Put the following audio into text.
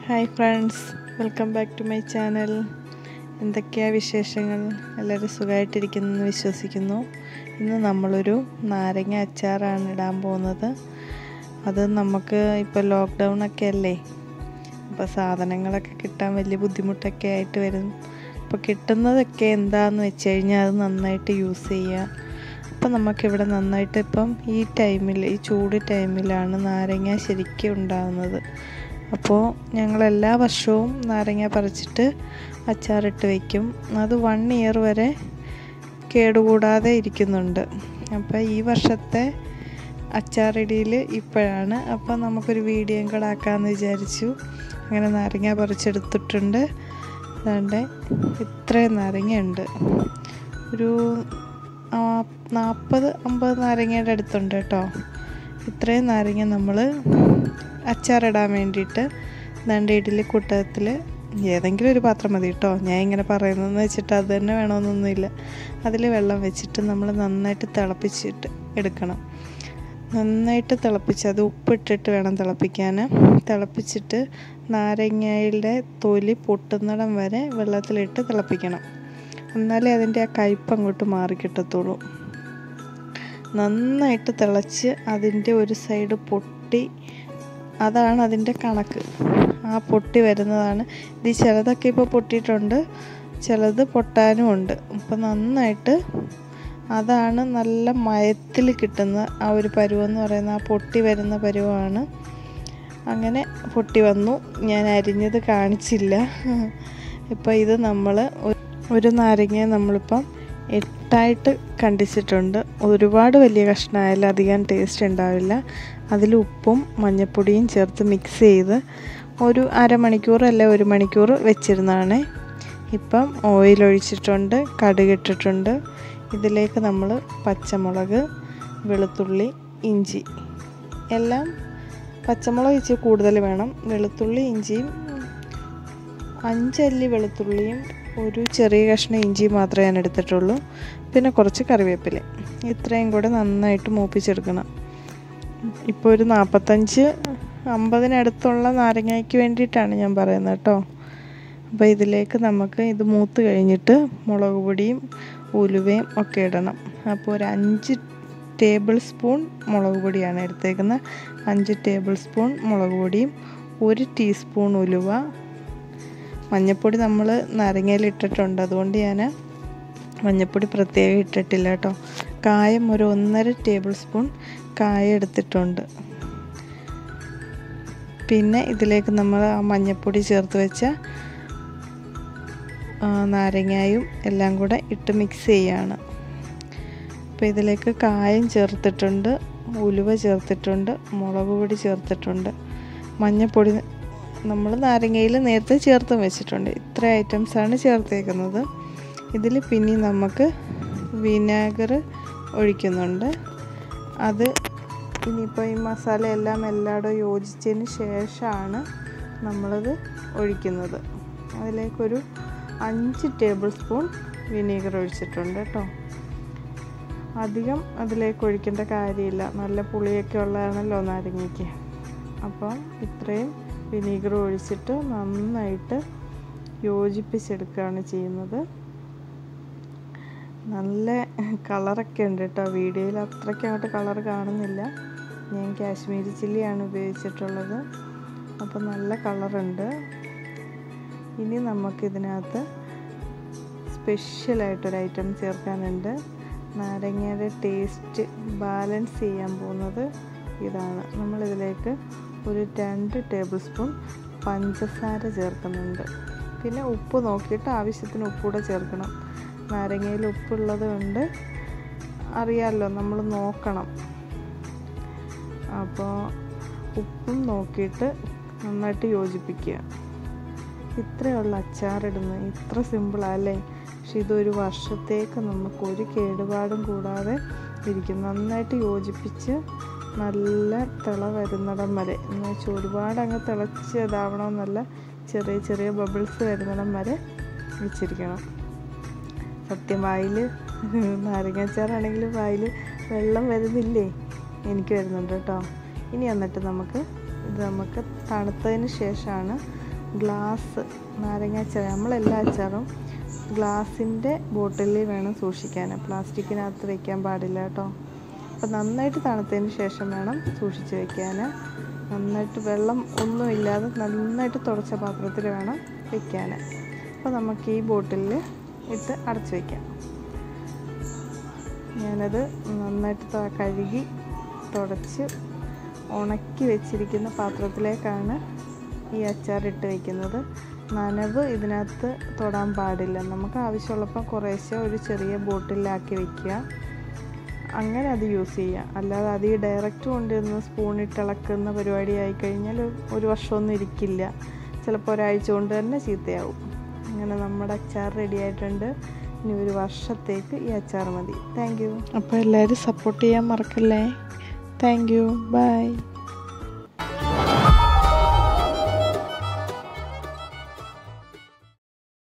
hi friends welcome back to my channel എന്തൊക്കെയാണ് വിശേഷങ്ങൾ എല്ലാവരും സുഖമായിട്ടിരിക്കുന്നു എന്ന് വിശ്വസിക്കുന്നു ഇന്ന് നമ്മളൊരു നാരങ്ങ അച്ചാറാണ് ഇടാൻ പോകുന്നത് അത് നമുക്ക് ഇപ്പോൾ ലോക്ക്ഡൗൺ ഒക്കെ അല്ലേ അപ്പോൾ സാധനങ്ങളൊക്കെ കിട്ടാൻ വലിയ ബുദ്ധിമുട്ടൊക്കെ ആയിട്ട് വരും അപ്പോൾ കിട്ടുന്നതൊക്കെ എന്താണെന്ന് വെച്ച് കഴിഞ്ഞാൽ അത് നന്നായിട്ട് യൂസ് ചെയ്യുക അപ്പം നമുക്കിവിടെ നന്നായിട്ട് ഇപ്പം ഈ ടൈമിൽ ഈ ചൂട് ടൈമിലാണ് നാരങ്ങ ശരിക്കും ഉണ്ടാകുന്നത് അപ്പോൾ ഞങ്ങൾ എല്ലാ വർഷവും നാരങ്ങ പറിച്ചിട്ട് അച്ചാറിട്ട് വയ്ക്കും അത് വൺ ഇയർ വരെ കേടുകൂടാതെ ഇരിക്കുന്നുണ്ട് അപ്പോൾ ഈ വർഷത്തെ അച്ചാറിടിയിൽ ഇപ്പോഴാണ് അപ്പോൾ നമുക്കൊരു വീഡിയോയും കൂടെ ആക്കാമെന്ന് വിചാരിച്ചു അങ്ങനെ നാരങ്ങ പറിച്ചെടുത്തിട്ടുണ്ട് അതുകൊണ്ട് ഇത്രയും നാരങ്ങയുണ്ട് ഒരു നാൽപ്പത് അമ്പത് നാരങ്ങയുടെ അടുത്തുണ്ട് കേട്ടോ ഇത്രയും നാരങ്ങ നമ്മൾ അച്ചാറിടാൻ വേണ്ടിയിട്ട് ദണ്ട ഇഡ്ഡലി കൂട്ടത്തിൽ ഏതെങ്കിലും ഒരു പാത്രം മതി കേട്ടോ ഞാൻ ഇങ്ങനെ പറയുന്നതെന്ന് വെച്ചിട്ട് അത് തന്നെ വേണമെന്നൊന്നുമില്ല അതിൽ വെള്ളം വെച്ചിട്ട് നമ്മൾ നന്നായിട്ട് തിളപ്പിച്ചിട്ട് എടുക്കണം നന്നായിട്ട് തിളപ്പിച്ച് അത് ഉപ്പിട്ടിട്ട് വേണം തിളപ്പിക്കാൻ തിളപ്പിച്ചിട്ട് നാരങ്ങയുടെ തൊലി പൊട്ടുന്നിടം വരെ വെള്ളത്തിലിട്ട് തിളപ്പിക്കണം എന്നാലേ അതിൻ്റെ ആ കയ്പ്പ് അങ്ങോട്ട് മാറി കിട്ടത്തുള്ളൂ നന്നായിട്ട് തിളച്ച് അതിൻ്റെ ഒരു സൈഡ് പൊട്ടി അതാണ് അതിൻ്റെ കണക്ക് ആ പൊട്ടി വരുന്നതാണ് ഇത് ചിലതൊക്കെ ഇപ്പോൾ പൊട്ടിയിട്ടുണ്ട് ചിലത് പൊട്ടാനും ഉണ്ട് അപ്പം നന്നായിട്ട് അതാണ് നല്ല മയത്തിൽ കിട്ടുന്ന ആ ഒരു പരുവെന്ന് പറയുന്ന ആ പൊട്ടി വരുന്ന പരുവമാണ് അങ്ങനെ പൊട്ടി വന്നു ഞാൻ അരിഞ്ഞത് കാണിച്ചില്ല ഇപ്പോൾ ഇത് നമ്മൾ ഒരു നാരങ്ങ നമ്മളിപ്പം എട്ടായിട്ട് കണ്ടിച്ചിട്ടുണ്ട് ഒരുപാട് വലിയ കഷ്ണമായാലും അധികം ടേസ്റ്റ് ഉണ്ടാവില്ല അതിൽ ഉപ്പും മഞ്ഞൾപ്പൊടിയും ചേർത്ത് മിക്സ് ചെയ്ത് ഒരു അരമണിക്കൂർ അല്ലെ ഒരു മണിക്കൂർ വെച്ചിരുന്നതാണ് ഇപ്പം ഓയിൽ ഒഴിച്ചിട്ടുണ്ട് കടുകിട്ടിട്ടുണ്ട് ഇതിലേക്ക് നമ്മൾ പച്ചമുളക് വെളുത്തുള്ളി ഇഞ്ചി എല്ലാം പച്ചമുളക് ഇച്ചിരി കൂടുതൽ വേണം വെളുത്തുള്ളി ഇഞ്ചിയും അഞ്ചല്ലി വെളുത്തുള്ളിയും ഒരു ചെറിയ കഷ്ണം ഇഞ്ചി മാത്രമേ ഞാൻ എടുത്തിട്ടുള്ളൂ പിന്നെ കുറച്ച് കറിവേപ്പില ഇത്രയും കൂടെ നന്നായിട്ട് മൂപ്പിച്ചെടുക്കണം ഇപ്പോൾ ഒരു നാൽപ്പത്തഞ്ച് അമ്പതിനടുത്തുള്ള നാരങ്ങയ്ക്ക് വേണ്ടിയിട്ടാണ് ഞാൻ പറയുന്നത് കേട്ടോ അപ്പോൾ ഇതിലേക്ക് നമുക്ക് ഇത് മൂത്ത് കഴിഞ്ഞിട്ട് മുളക് പൊടിയും ഉലുവയും ഒക്കെ ഇടണം അപ്പോൾ ഒരു അഞ്ച് ടേബിൾ സ്പൂൺ മുളക് പൊടിയാണ് എടുത്തേക്കുന്നത് അഞ്ച് ടേബിൾ സ്പൂൺ മുളക് പൊടിയും ഒരു ടീസ്പൂൺ ഉലുവ മഞ്ഞൾപ്പൊടി നമ്മൾ നാരങ്ങയിൽ ഇട്ടിട്ടുണ്ട് അതുകൊണ്ട് ഞാൻ മഞ്ഞൾപ്പൊടി പ്രത്യേകം ഇട്ടിട്ടില്ല കേട്ടോ കായം ഒരു ഒന്നര ടേബിൾ സ്പൂൺ കായം എടുത്തിട്ടുണ്ട് പിന്നെ ഇതിലേക്ക് നമ്മൾ ആ മഞ്ഞൾപ്പൊടി ചേർത്ത് വെച്ച നാരങ്ങായും എല്ലാം കൂടെ ഇട്ട് മിക്സ് ചെയ്യാണ് അപ്പോൾ ഇതിലേക്ക് കായം ചേർത്തിട്ടുണ്ട് ഉലുവ ചേർത്തിട്ടുണ്ട് മുളക് പൊടി ചേർത്തിട്ടുണ്ട് മഞ്ഞൾപ്പൊടി നമ്മൾ നാരങ്ങയിൽ നേരത്തെ ചേർത്തും വെച്ചിട്ടുണ്ട് ഇത്ര ഐറ്റംസാണ് ചേർത്തേക്കുന്നത് ഇതിൽ പിന്നെ നമുക്ക് വിനാഗർ ഒഴിക്കുന്നുണ്ട് അത് ഇനിയിപ്പോൾ ഈ മസാല എല്ലാം എല്ലായിടും യോജിച്ചതിന് ശേഷമാണ് നമ്മളത് ഒഴിക്കുന്നത് അതിലേക്കൊരു അഞ്ച് ടേബിൾ സ്പൂൺ വിനീഗർ ഒഴിച്ചിട്ടുണ്ട് കേട്ടോ അധികം അതിലേക്ക് ഒഴിക്കേണ്ട കാര്യമില്ല നല്ല പുളിയൊക്കെ ഉള്ളതാണല്ലോ നാരങ്ങയ്ക്ക് അപ്പം ഇത്രയും വിനീഗർ ഒഴിച്ചിട്ട് നന്നായിട്ട് യോജിപ്പിച്ചെടുക്കുകയാണ് ചെയ്യുന്നത് നല്ല കളറൊക്കെ ഉണ്ട് കേട്ടോ വീഡിയോയിൽ അത്രയ്ക്ക് അങ്ങോട്ട് കളർ കാണുന്നില്ല ഞാൻ കാശ്മീരി ചില്ലിയാണ് ഉപയോഗിച്ചിട്ടുള്ളത് അപ്പോൾ നല്ല കളറുണ്ട് ഇനി നമുക്കിതിനകത്ത് സ്പെഷ്യലായിട്ടൊരു ഐറ്റം ചേർക്കാനുണ്ട് നാരങ്ങയുടെ ടേസ്റ്റ് ബാലൻസ് ചെയ്യാൻ പോകുന്നത് ഇതാണ് നമ്മളിതിലേക്ക് ഒരു രണ്ട് ടേബിൾ സ്പൂൺ പഞ്ചസാര ചേർക്കുന്നുണ്ട് പിന്നെ ഉപ്പ് നോക്കിയിട്ട് ആവശ്യത്തിന് ഉപ്പൂടെ ചേർക്കണം നാരങ്ങയിൽ ഉപ്പുള്ളത് കൊണ്ട് അറിയാമല്ലോ നമ്മൾ നോക്കണം അപ്പോൾ ഉപ്പും നോക്കിയിട്ട് നന്നായിട്ട് യോജിപ്പിക്കുക ഇത്രയുള്ള അച്ചാറിടുന്നത് ഇത്ര സിമ്പിളല്ലേ പക്ഷെ ഇതൊരു വർഷത്തേക്ക് നമുക്ക് ഒരു കേടുപാടും കൂടാതെ ഇരിക്കും നന്നായിട്ട് യോജിപ്പിച്ച് നല്ല തിള വരുന്നിടം വരെ എന്ന് വെച്ചാൽ ഒരുപാട് അങ്ങ് തിളച്ച് ഇതാവണമെന്നല്ല ചെറിയ ചെറിയ ബബിൾസ് വരുന്നിടം വരെ വെച്ചിരിക്കണം സത്യം വായിൽ നാരങ്ങാച്ചാറാണെങ്കിൽ വായിൽ വെള്ളം വരുന്നില്ലേ എനിക്ക് വരുന്നുണ്ട് കേട്ടോ ഇനി എന്നിട്ട് നമുക്ക് ഇത് നമുക്ക് തണുത്തതിന് ശേഷമാണ് ഗ്ലാസ് നാരങ്ങ അച്ചാർ നമ്മളെല്ലാ അച്ചാറും ഗ്ലാസിൻ്റെ ബോട്ടിലിൽ വേണം സൂക്ഷിക്കാൻ പ്ലാസ്റ്റിക്കിനകത്ത് വെക്കാൻ പാടില്ല കേട്ടോ അപ്പോൾ നന്നായിട്ട് തണുത്തതിന് ശേഷം വേണം സൂക്ഷിച്ച് വെക്കാൻ നന്നായിട്ട് വെള്ളം ഒന്നുമില്ലാതെ നന്നായിട്ട് തുടച്ച പാത്രത്തിൽ വേണം വെക്കാൻ അപ്പോൾ നമുക്ക് ഈ ബോട്ടിലിൽ ഇട്ട് അടച്ചു വയ്ക്കാം ഞാനത് നന്നായിട്ട് ത- കഴുകി തുടച്ച് ഉണക്കി വെച്ചിരിക്കുന്ന പാത്രത്തിലേക്കാണ് ഈ അച്ചാർ ഇട്ട് വയ്ക്കുന്നത് നനവ് ഇതിനകത്ത് തൊടാൻ പാടില്ല നമുക്ക് ആവശ്യമുള്ളപ്പോൾ കുറേശ്ശെ ഒരു ചെറിയ ബോട്ടിലാക്കി വെക്കുക അങ്ങനെ അത് യൂസ് ചെയ്യുക അല്ലാതെ അത് ഈ ഡയറക്റ്റ് കൊണ്ടുവന്ന് സ്പൂണിട്ട് ഇളക്കുന്ന പരിപാടി ആയിക്കഴിഞ്ഞാൽ ഒരു വർഷമൊന്നും ഇരിക്കില്ല ചിലപ്പോൾ ഒരാഴ്ച കൊണ്ട് തന്നെ ചീത്തയാവും അങ്ങനെ നമ്മുടെ അച്ചാർ റെഡി ആയിട്ടുണ്ട് ഇനി ഒരു വർഷത്തേക്ക് ഈ അച്ചാർ മതി താങ്ക് യു അപ്പോൾ എല്ലാവരും സപ്പോർട്ട് ചെയ്യാൻ മറക്കല്ലേ താങ്ക് യു ബൈ